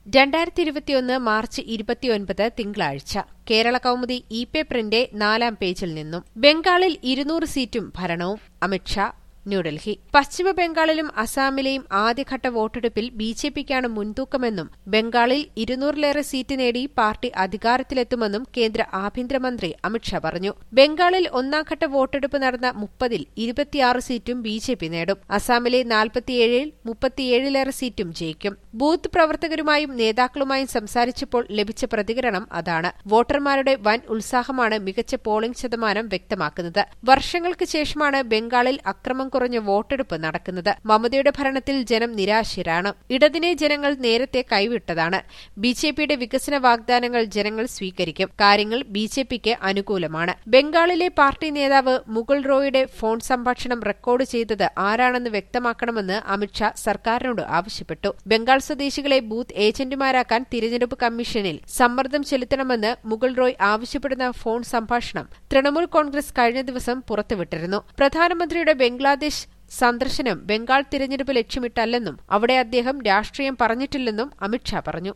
രണ്ടായിരത്തി ഇരുപത്തിയൊന്ന് മാർച്ച് ഇരുപത്തിയൊൻപത് തിങ്കളാഴ്ച കേരള കൗമുദി ഇ പേപ്പറിന്റെ നാലാം പേജിൽ നിന്നും ബംഗാളിൽ ഇരുന്നൂറ് സീറ്റും ഭരണവും അമിത്ഷാ ന്യൂഡൽഹി പശ്ചിമ ബംഗാളിലും അസാമിലെയും ആദ്യഘട്ട വോട്ടെടുപ്പിൽ ബി ജെ പിക്കാണ് മുൻതൂക്കമെന്നും ബംഗാളിൽ ഇരുന്നൂറിലേറെ സീറ്റ് നേടി പാർട്ടി അധികാരത്തിലെത്തുമെന്നും കേന്ദ്ര ആഭ്യന്തരമന്ത്രി അമിത്ഷാ പറഞ്ഞു ബംഗാളിൽ ഒന്നാംഘട്ട വോട്ടെടുപ്പ് നടന്ന മുപ്പതിൽ ഇരുപത്തിയാറ് സീറ്റും ബി ജെ പി നേടും അസാമിലെ നാൽപ്പത്തിയേഴിൽ മുപ്പത്തിയേഴിലേറെ സീറ്റും ജയിക്കും ബൂത്ത് പ്രവർത്തകരുമായും നേതാക്കളുമായും സംസാരിച്ചപ്പോൾ ലഭിച്ച പ്രതികരണം അതാണ് വോട്ടർമാരുടെ വൻ ഉത്സാഹമാണ് മികച്ച പോളിംഗ് ശതമാനം വ്യക്തമാക്കുന്നത് വർഷങ്ങൾക്ക് ശേഷമാണ് ബംഗാളിൽ അക്രമം കുറഞ്ഞ വോട്ടെടുപ്പ് നടക്കുന്നത് മമതയുടെ ഭരണത്തിൽ ജനം നിരാശരാണ് ഇടതിനെ ജനങ്ങൾ നേരത്തെ കൈവിട്ടതാണ് ബി ജെ പിയുടെ വികസന വാഗ്ദാനങ്ങൾ ജനങ്ങൾ സ്വീകരിക്കും കാര്യങ്ങൾ ബി ജെ പിക്ക് അനുകൂലമാണ് ബംഗാളിലെ പാർട്ടി നേതാവ് മുകുൾ റോയുടെ ഫോൺ സംഭാഷണം റെക്കോർഡ് ചെയ്തത് ആരാണെന്ന് വ്യക്തമാക്കണമെന്ന് അമിത്ഷാ സർക്കാരിനോട് ആവശ്യപ്പെട്ടു ബംഗാൾ സ്വദേശികളെ ബൂത്ത് ഏജന്റുമാരാക്കാൻ തിരഞ്ഞെടുപ്പ് കമ്മീഷനിൽ സമ്മർദ്ദം ചെലുത്തണമെന്ന് മുകുൾ റോയ് ആവശ്യപ്പെടുന്ന ഫോൺ സംഭാഷണം തൃണമൂൽ കോൺഗ്രസ് കഴിഞ്ഞ ദിവസം പുറത്തുവിട്ടിരുന്നു പ്രധാനമന്ത്രിയുടെ ബംഗ്ലാദേശ് സന്ദർശനം ബംഗാൾ തിരഞ്ഞെടുപ്പ് ലക്ഷ്യമിട്ടല്ലെന്നും അവിടെ അദ്ദേഹം രാഷ്ട്രീയം പറഞ്ഞിട്ടില്ലെന്നും അമിത്ഷാ പറഞ്ഞു